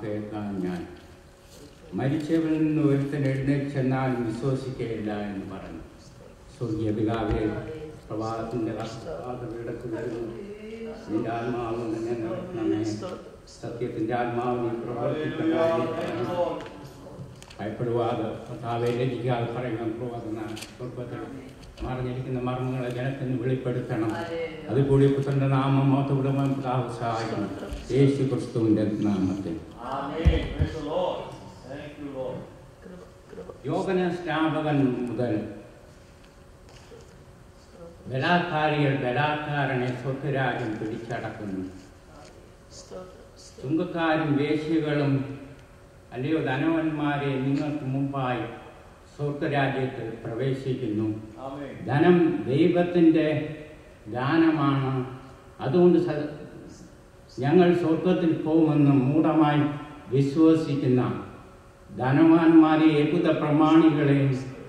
കേൾക്കാൻ ഞാൻ മരിച്ചവരിൽ നിന്ന് ഒരുത്തൻ എഴുന്നേറ്റെന്നാലും വിശ്വസിക്കുകയില്ല എന്ന് പറഞ്ഞു സ്വർഗീയ പിതാവേ പ്രഭാതത്തിന്റെ കഷ്ടപാതവിടക്ക് വരുന്നു നിന്റെ ആത്മാവ് നിന്നെ നിറയ്ക്കണമേ സത്യത്തിന്റെ ആത്മാവ് നീ പ്രവർത്തിക്കണമേ ഭയപ്പെടുവാതെ കർത്താവെ ലജിക്കാതെ പറയുക പ്രവാദന സ്വർഗത്തിൽ മറിഞ്ഞിരിക്കുന്ന മർമ്മങ്ങളെ ജനത്തിന് വെളിപ്പെടുത്തണം അതുകൂടി പുത്രന്റെ നാമം മോത്തവിടുവാൻ പിതാവ് സഹായിക്കണം യേശു ക്രിസ്തുവിന്റെ നാമത്തിൽ Amen. Praise the Lord. Thank you, Lord. യോഗന സ്നാപകൻ മുതൽ ബലാത്കാരികൾ ബലാത്കാരനെ സ്വത്തുരാജ്യം പിടിച്ചടക്കുന്നു ചുങ്കക്കാരും വേശ്യകളും അല്ലയോ ധനവന്മാരെ നിങ്ങൾക്ക് മുമ്പായി സ്വർഗരാജ്യത്ത് പ്രവേശിക്കുന്നു Amen. ധനം ദൈവത്തിൻ്റെ ദാനമാണ് അതുകൊണ്ട് സ- ഞങ്ങൾ സ്വർഗത്തിൽ പോകുമെന്ന് മൂഢമായി വിശ്വസിക്കുന്ന ധനവാന്മാരെ യഹൂദ പ്രമാണികളെയും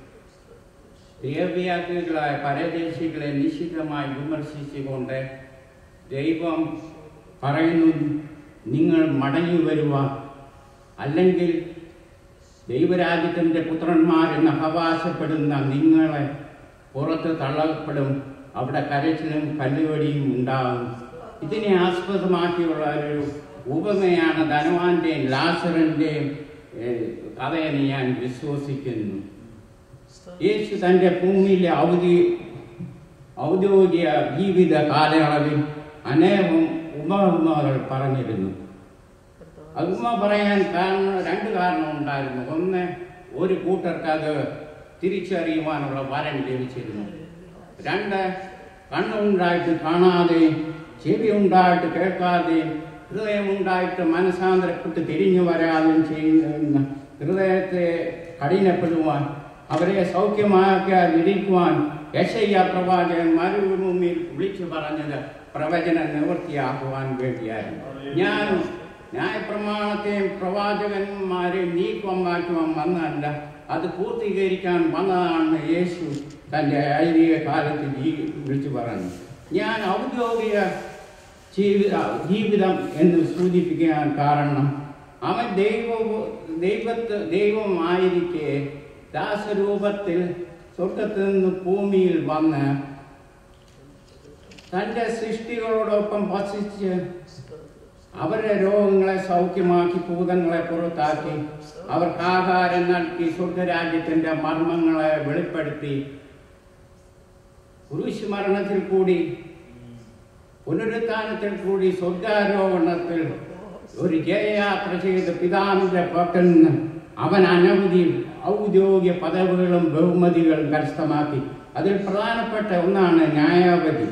ദേവ്യാഗ്നികളായ പരദേശികളെ നിശ്ചിതമായി വിമർശിച്ചുകൊണ്ട് ദൈവം പറയുന്നു നിങ്ങൾ മടങ്ങി വരുക അല്ലെങ്കിൽ ദൈവരാജ്യത്തിൻ്റെ പുത്രന്മാരെന്ന് അവകാശപ്പെടുന്ന നിങ്ങളെ പുറത്ത് തള്ളപ്പെടും അവിടെ കരച്ചിലും കല്ലുവടിയും ഉണ്ടാകും ഇതിനെ ആസ്പദമാക്കിയുള്ള ഒരു ഉപമയാണ് ധനവാന്റെയും ലാസറിൻ്റെയും കഥയെന്ന് ഞാൻ വിശ്വസിക്കുന്നു യേശു തൻ്റെ ഭൂമിയിലെ ഔദ്യ ഔദ്യോഗിക ജീവിത കാലയളവിൽ അനേകം ഉപമകൾ പറഞ്ഞിരുന്നു അത് ഉമ്മ പറയാൻ കാരണം രണ്ട് കാരണം ഉണ്ടായിരുന്നു ഒന്ന് ഒരു കൂട്ടർക്ക് അത് തിരിച്ചറിയുവാനുള്ള വരം ലഭിച്ചിരുന്നു രണ്ട് കണ്ണുണ്ടായിട്ട് കാണാതെ ചെവി ഉണ്ടായിട്ട് കേൾക്കാതെ ഹൃദയമുണ്ടായിട്ട് മനസാന്തരപ്പെട്ട് തിരിഞ്ഞു വരാതെയും ചെയ്യുന്ന ഹൃദയത്തെ കഠിനപ്പെടുവാൻ അവരെ സൗഖ്യമാക്കാതിരിക്കുവാൻ യശയ്യ പ്രവാചകൻ മരുഭൂമിയിൽ വിളിച്ചു പറഞ്ഞത് പ്രവചനം നിവൃത്തിയാക്കുവാൻ വേണ്ടിയായിരുന്നു ഞാൻ ന്യായപ്രമാണത്തെയും പ്രവാചകന്മാരെയും നീക്കം മാറ്റുവാൻ വന്നതല്ല അത് പൂർത്തീകരിക്കാൻ വന്നതാണെന്ന് യേശു തൻ്റെ ഐതിഹ്യ കാലത്ത് ജീ- വിളിച്ചു പറഞ്ഞു ഞാൻ ഔദ്യോഗിക ജീവിത ജീവിതം എന്ന് സൂചിപ്പിക്കാൻ കാരണം അവൻ ദൈവ ദൈവത്ത് ദൈവമായിരിക്കെ ദാസരൂപത്തിൽ സ്വർഗത്തിൽ നിന്ന് ഭൂമിയിൽ വന്ന് തൻ്റെ സൃഷ്ടികളോടൊപ്പം വസിച്ച് അവരുടെ രോഗങ്ങളെ സൗഖ്യമാക്കി ഭൂതങ്ങളെ പുറത്താക്കി അവർക്ക് ആഹാരം നൽകി സ്വർഗരാജ്യത്തിന്റെ മർമ്മങ്ങളെ വെളിപ്പെടുത്തി കുരിശ് മരണത്തിൽ കൂടി പുനരുത്ഥാനത്തിൽ കൂടി സ്വർഗാരോഹണത്തിൽ ഒരു ജയയാത്ര ചെയ്ത് പിതാവിന്റെ പക്കൽ നിന്ന് അവൻ അനവധി ഔദ്യോഗിക പദവികളും ബഹുമതികളും കരസ്ഥമാക്കി അതിൽ പ്രധാനപ്പെട്ട ഒന്നാണ് ന്യായാവധി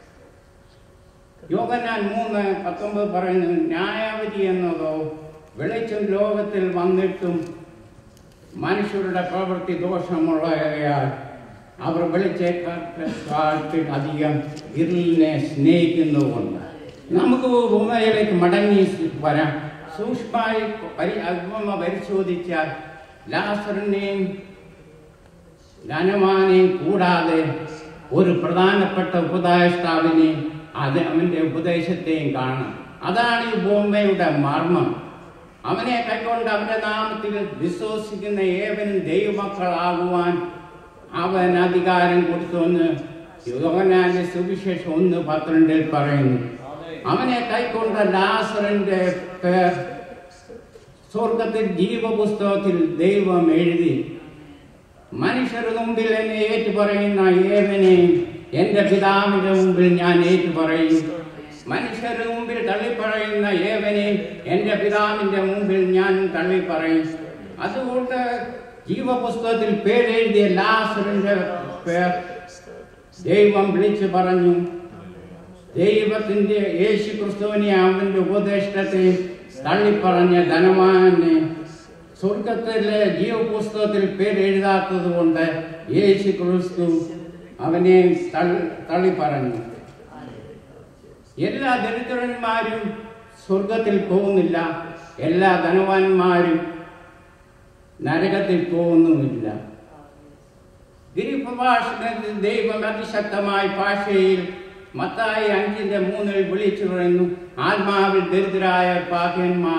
യോഗനാൻ മൂന്ന് പത്തൊമ്പത് പറയുന്നു ന്യായാവധി എന്നതോ വെളിച്ചം ലോകത്തിൽ വന്നിട്ടും മനുഷ്യരുടെ പ്രവൃത്തി ദോഷമുള്ളയാൽ അവർ വെളിച്ചേക്കാട്ടിൽ അധികം ഇരുളിനെ സ്നേഹിക്കുന്നുകൊണ്ട് നമുക്ക് ഭൂമിയിലേക്ക് മടങ്ങി വരാം സൂക്ഷ്മമായി പരി ഉപമ പരിശോധിച്ചാൽ ലാസറിനെയും ധനവാനെയും കൂടാതെ ഒരു പ്രധാനപ്പെട്ട ഉപദേഷ്ടാവിനെയും അത് അവന്റെ ഉപദേശത്തെയും കാണാം അതാണ് ഈ ബോംബെയുടെ മർമ്മം അവനെ കൈക്കൊണ്ട് അവന്റെ നാമത്തിൽ വിശ്വസിക്കുന്ന ഏവനും ദൈവമക്കളാകുവാൻ അവൻ അധികാരം കൊടുത്തുവെന്ന് യോഹനാന്റെ സുവിശേഷം ഒന്ന് പന്ത്രണ്ടിൽ പറയുന്നു അവനെ കൈക്കൊണ്ട ലാസറിന്റെ പേർ സ്വർഗത്തിൽ ജീവപുസ്തകത്തിൽ ദൈവം എഴുതി മനുഷ്യരുടെ മുമ്പിൽ എന്നെ ഏറ്റുപറയുന്ന ഏവനെയും എന്റെ പിതാവിന്റെ മുമ്പിൽ ഞാൻ ഏറ്റുപറയും മനുഷ്യരുടെ മുമ്പിൽ തള്ളിപ്പറയുന്ന ഏവനെയും എന്റെ പിതാവിന്റെ മുമ്പിൽ ഞാൻ തള്ളിപ്പറയും അതുകൊണ്ട് ജീവപുസ്തകത്തിൽ പേരെഴുതിയ ലാസറിന്റെ പേർ ദൈവം വിളിച്ചു പറഞ്ഞു ദൈവത്തിന്റെ യേശു ക്രിസ്തുവിനെ അവന്റെ ഉപദേഷ്ടത്തെ തള്ളിപ്പറഞ്ഞ ധനവാനെ സ്വർഗത്തിലെ ജീവപുസ്തകത്തിൽ പേരെഴുതാത്തത് കൊണ്ട് യേശു ക്രിസ്തു അവനെ തള്ളി തള്ളിപ്പറഞ്ഞു എല്ലാ ദരിദ്രന്മാരും സ്വർഗത്തിൽ പോകുന്നില്ല എല്ലാ ധനവാന്മാരും നരകത്തിൽ പോകുന്നുമില്ല ഗിരിപ്രഭാഷണത്തിൽ ദൈവം അതിശക്തമായ ഭാഷയിൽ മത്തായി അഞ്ചിന്റെ മൂന്നിൽ വിളിച്ചു പറയുന്നു ആത്മാവിൽ ദരിദ്രായ പാകന്മാർ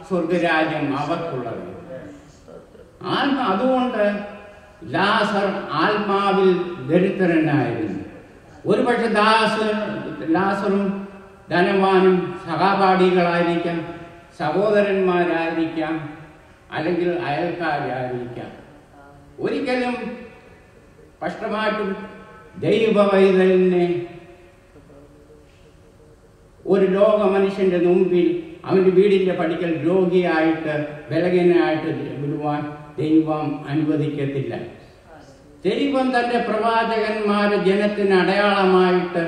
സ്വർഗരാജ്യം അവർക്കുള്ളത് ആത്മ അതുകൊണ്ട് ലാസർ ആത്മാവിൽ ദരിദ്രനായിരുന്നു ഒരുപക്ഷെ ദാസ ലാസറും ധനവാനും സഹപാഠികളായിരിക്കാം സഹോദരന്മാരായിരിക്കാം അല്ലെങ്കിൽ അയൽക്കാരായിരിക്കാം ഒരിക്കലും സ്പഷ്ടമായിട്ടും ദൈവവൈതലിനെ ഒരു ലോക മനുഷ്യന്റെ മുമ്പിൽ അവന്റെ വീടിന്റെ പടിക്കൽ രോഗിയായിട്ട് ബലഹീനായിട്ട് വിടുവാൻ ദൈവം അനുവദിക്കത്തില്ല ദൈവം തന്റെ പ്രവാചകന്മാരെ ജനത്തിന് അടയാളമായിട്ട്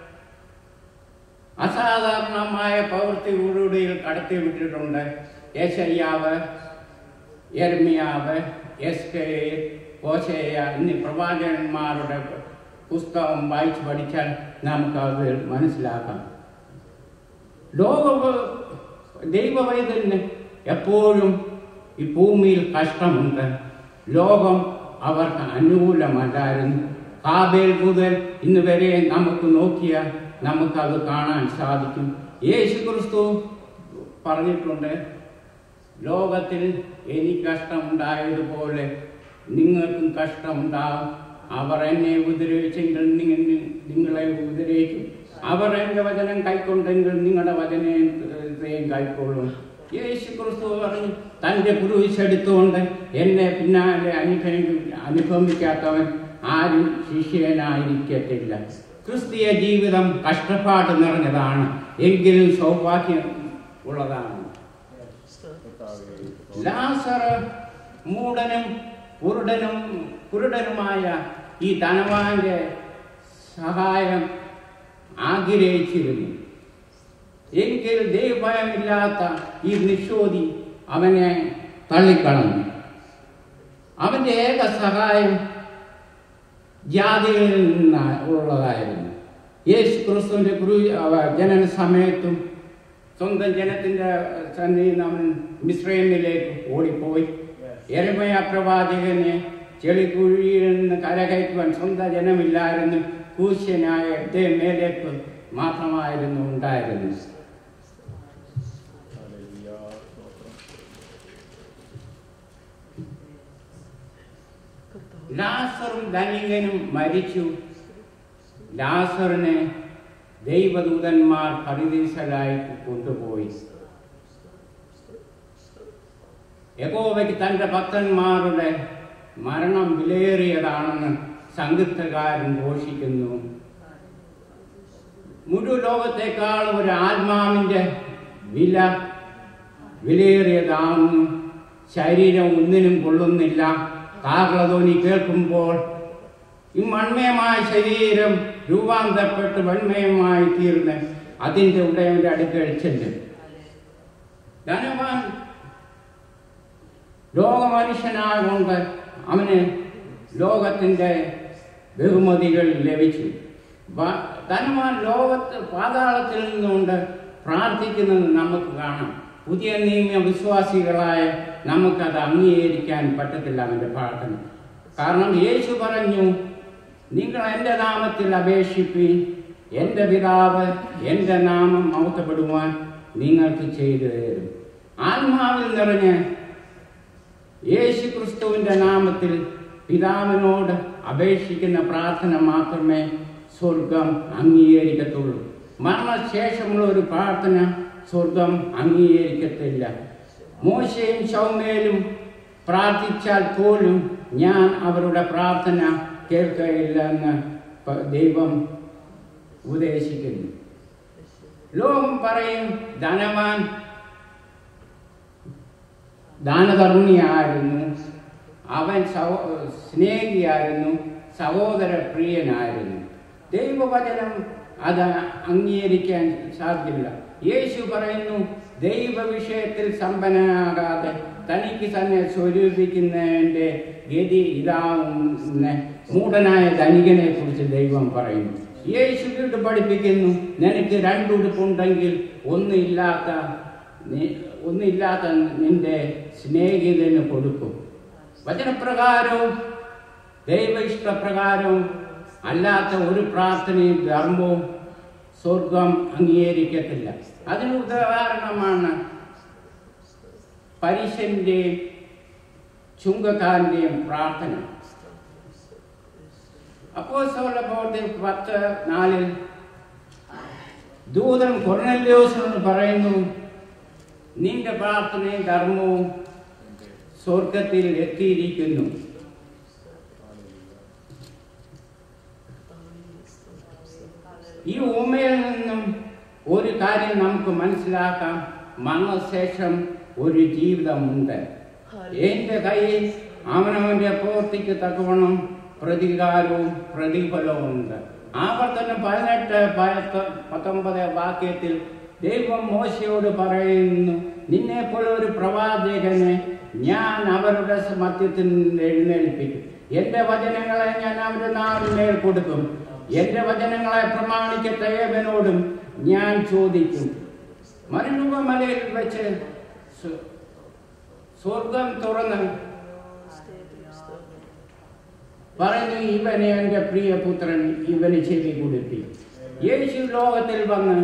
അസാധാരണമായ പ്രവൃത്തികളുടെ കടത്തി വിട്ടിട്ടുണ്ട് യേശയ്യാവ് എർമിയാവ് എസ് കെ കോശയ എന്നീ പ്രവാചകന്മാരുടെ പുസ്തകം വായിച്ച് പഠിച്ചാൽ നമുക്കത് മനസ്സിലാക്കാം ലോക ദൈവവൈതലിന് എപ്പോഴും ഈ ഭൂമിയിൽ കഷ്ടമുണ്ട് ലോകം അവർക്ക് അനുകൂലമല്ലായിരുന്നു കാബേൽ മുതൽ ഇന്ന് വരെ നമുക്ക് നോക്കിയാൽ നമുക്കത് കാണാൻ സാധിക്കും യേശു ക്രിസ്തു പറഞ്ഞിട്ടുണ്ട് ലോകത്തിൽ എനിക്ക് കഷ്ടമുണ്ടായതുപോലെ നിങ്ങൾക്കും കഷ്ടമുണ്ടാകും അവർ എന്നെ ഉപദ്രവിച്ചെങ്കിൽ നിങ്ങൾ നിങ്ങളെ ഉപദ്രവിക്കും അവർ എൻ്റെ വചനം കൈക്കൊണ്ടെങ്കിൽ നിങ്ങളുടെ വചനത്തെയും കൈക്കൊള്ളും യേശു ക്രിസ്തു പറഞ്ഞു തൻ്റെ കുരുവിച്ചെടുത്തുകൊണ്ട് എന്നെ പിന്നാലെ അനുഭവി അനുഭവിക്കാത്തവൻ ആരും ശിഷ്യനായിരിക്കത്തില്ല ക്രിസ്തീയ ജീവിതം കഷ്ടപ്പാട് നിറഞ്ഞതാണ് എങ്കിലും സൗഭാഗ്യം ഉള്ളതാണ് ലാസർ മൂടനും കുരുടനും കുരുടനുമായ ഈ ധനവാന്റെ സഹായം ആഗ്രഹിച്ചിരുന്നു എങ്കിൽ ദൈവഭയമില്ലാത്ത ഈ നിഷോധി അവനെ തള്ളിക്കളഞ്ഞു അവന്റെ ഏക സഹായം ജാതികളിൽ നിന്ന് ഉള്ളതായിരുന്നു യേശു ക്രിസ്തുവിന്റെ കുരു അവ- ജനന സമയത്തും സ്വന്തം ജനത്തിന്റെ സന്നിധിയിൽ അവൻ മിശ്രമിലേക്ക് ഓടിപ്പോയി എരമയ പ്രവാചകനെ ചെളിക്കുഴിയിൽ നിന്ന് കരകയറ്റുവാൻ സ്വന്തം ജനമില്ലായിരുന്നു കൂശ്യനായ മേലേക്ക് മാത്രമായിരുന്നു ഉണ്ടായിരുന്നത് Hallelujah. സ്തോത്രം. ലാസറും ധനികനും മരിച്ചു ലാസറിനെ ദൈവദൂതന്മാർ പരിദേശലായി കൊണ്ടുപോയി യഹോവയ്ക്ക് തന്റെ ഭക്തന്മാരുടെ മരണം വിലയേറിയതാണെന്ന് സംഗീതകാരൻ ഘോഷിക്കുന്നു മുഴു ലോകത്തെക്കാൾ ഒരു ആത്മാവിന്റെ വില വിലയേറിയതാണെന്നും ശരീരം ഒന്നിനും കൊള്ളുന്നില്ല കാകളധ്വനി കേൾക്കുമ്പോൾ ഈ മൺമയമായ ശരീരം രൂപാന്തരപ്പെട്ട് വൺമയമായി തീർന്ന് അതിൻ്റെ ഉടയവന്റെ അടുക്കൽ ചെല്ലും ധനവാൻ ലോകമനുഷ്യനാകൊണ്ട് അവന് ലോകത്തിൻ്റെ ബഹുമതികൾ ലഭിച്ചു വ- ധനവാൻ ലോകത്ത് പാതാളത്തിൽ നിന്നുകൊണ്ട് പ്രാർത്ഥിക്കുന്നത് നമുക്ക് കാണാം പുതിയ നിയമ വിശ്വാസികളായ നമുക്കത് അംഗീകരിക്കാൻ പറ്റത്തില്ല അവൻ്റെ പ്രാർത്ഥന കാരണം യേശു പറഞ്ഞു നിങ്ങൾ എൻ്റെ നാമത്തിൽ അപേക്ഷിപ്പീൻ എൻ്റെ പിതാവ് എൻ്റെ നാമം മൗത്തപ്പെടുവാൻ നിങ്ങൾക്ക് ചെയ്തു തരും ആത്മാവിൽ നിറഞ്ഞ് യേശു ക്രിസ്തുവിന്റെ നാമത്തിൽ പിതാവിനോട് അപേക്ഷിക്കുന്ന പ്രാർത്ഥന മാത്രമേ സ്വർഗം അംഗീകരിക്കത്തുള്ളൂ മരണശേഷമുള്ള ഒരു പ്രാർത്ഥന സ്വർഗം അംഗീകരിക്കത്തില്ല മോശയും ശൗമേലും പ്രാർത്ഥിച്ചാൽ പോലും ഞാൻ അവരുടെ പ്രാർത്ഥന കേൾക്കുകയില്ല എന്ന് പ- ദൈവം ഉപദേശിക്കുന്നു ലോകം പറയും ധനവാൻ ദാനധർമ്മിയായിരുന്നു അവൻ സഹോ സ്നേഹിയായിരുന്നു സഹോദര പ്രിയനായിരുന്നു ദൈവവചനം അത് അംഗീകരിക്കാൻ സാധ്യമില്ല യേശു പറയുന്നു ദൈവ വിഷയത്തിൽ സമ്പന്നനാകാതെ തനിക്ക് തന്നെ സ്വരൂപിക്കുന്നതിൻ്റെ ഗതി ഇതാവുന്ന മൂടനായ ധനികനെ കുറിച്ച് ദൈവം പറയുന്നു യേശു വീണ്ടും പഠിപ്പിക്കുന്നു നിനക്ക് രണ്ടുടുപ്പുണ്ടെങ്കിൽ ഒന്നില്ലാത്ത നീ- ഒന്നില്ലാത്ത നിന്റെ സ്നേഹിതന് കൊടുക്കും വചനപ്രകാരവും ദൈവ ഇഷ്ടപ്രകാരവും അല്ലാത്ത ഒരു പ്രാർത്ഥനയും ധർമ്മവും സ്വർഗം അംഗീകരിക്കത്തില്ല അതിന് ഉദാഹരണമാണ് പരീശന്റെയും ചുങ്കക്കാരന്റെയും പ്രാർത്ഥന അപ്പോസ്തല പ്രവർത്തി പത്ത് നാലിൽ ദൂതൻ കൊർണല്യോസിനോട് പറയുന്നു നിന്റെ പ്രാർത്ഥനയും ധർമ്മവും സ്വർഗത്തിൽ എത്തിയിരിക്കുന്നു ഈ ഉമ്മയിൽ നിന്നും ഒരു കാര്യം നമുക്ക് മനസ്സിലാക്കാം മരണശേഷം ഒരു ജീവിതമുണ്ട് എന്റെ കയ്യിൽ അവനവന്റെ പ്രവൃത്തിക്ക് തക്കവണ്ണം പ്രതികാരവും പ്രതിഫലവും ഉണ്ട് ആവർത്തനം പതിനെട്ട് പത്ത് പത്തൊമ്പത് വാക്യത്തിൽ ദൈവം മോശയോട് പറയുന്നു നിന്നെ പോലെ ഒരു പ്രവാചകനെ ഞാൻ അവരുടെ മധ്യത്തിൽ നിന്ന് എഴുന്നേൽപ്പിക്കും എന്റെ വചനങ്ങളെ ഞാൻ അവരുടെ നാടിന്മേൽ കൊടുക്കും എന്റെ വചനങ്ങളെ പ്രമാണിക്കട്ടെ ഏവനോടും ഞാൻ ചോദിക്കും മരുഭൂമ മലയിൽ വെച്ച് സ്വ- സ്വർഗം തുറന്ന് പറഞ്ഞു ഇവനെ എൻ്റെ പ്രിയപുത്രൻ ഇവന് ചെവി കൊടുത്തി യേശു ലോകത്തിൽ വന്ന്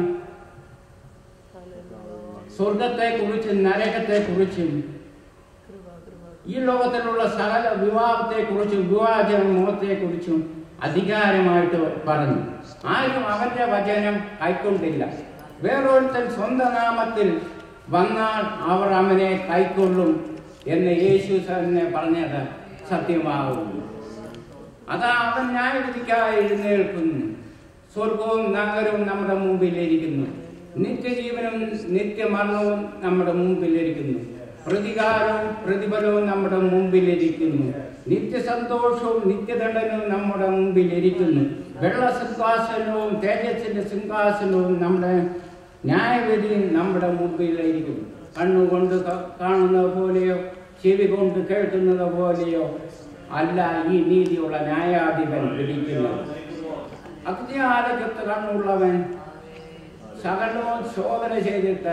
സ്വർഗത്തെ കുറിച്ചും നരകത്തെ കുറിച്ചും ഈ ലോകത്തിലുള്ള സകല വിവാഹത്തെ കുറിച്ചും വിവാഹ മുഖത്തെ കുറിച്ചും അധികാരമായിട്ട് പറഞ്ഞു ആരും അവന്റെ വചനം കൈക്കൊണ്ടില്ല വേറൊരുത്തൻ സ്വന്തം നാമത്തിൽ വന്നാൽ അവർ അവനെ കൈക്കൊള്ളും എന്ന് യേശു തന്നെ പറഞ്ഞത് സത്യമാകുന്നു അതാ അവൻ ന്യായവിധിക്കായി എഴുന്നേൽക്കുന്നു സ്വർഗവും നഗരവും നമ്മുടെ മുമ്പിലിരിക്കുന്നു നിത്യജീവനും നിത്യമരണവും നമ്മുടെ മുമ്പിലിരിക്കുന്നു പ്രതികാരവും പ്രതിഫലവും നമ്മുടെ മുമ്പിലിരിക്കുന്നു നിത്യസന്തോഷവും നിത്യദണ്ഡനവും നമ്മുടെ മുമ്പിലിരിക്കുന്നു വെള്ള സിംഹാസനവും തേജസ്സിന്റെ സിംഹാസനവും നമ്മുടെ ന്യായവിധിയും നമ്മുടെ മുമ്പിലിരിക്കുന്നു കണ്ണുകൊണ്ട് ക- കാണുന്നത് പോലെയോ ചെവി കൊണ്ട് കേൾക്കുന്നത് പോലെയോ അല്ല ഈ നീതിയുള്ള ന്യായാധിപൻ വിധിക്കുന്നത് അഗ്നിയാലകത്ത് കണ്ണുള്ളവൻ സകലവും ശോധന ചെയ്തിട്ട്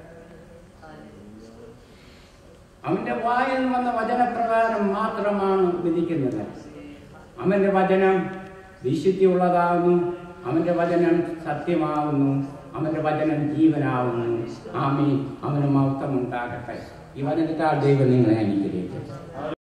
അവന്റെ വായിൽ വന്ന വചനപ്രകാരം മാത്രമാണ് വിധിക്കുന്നത് അവന്റെ വചനം വിശുദ്ധിയുള്ളതാകുന്നു അവന്റെ വചനം സത്യമാകുന്നു അവന്റെ വചനം ജീവനാകുന്നു ആമീ അവന് മഹത്വം ഉണ്ടാകട്ടെ ഈ വചനത്താൽ ദൈവം നിങ്ങളെ അനുഗ്രഹിക്കട്ടെ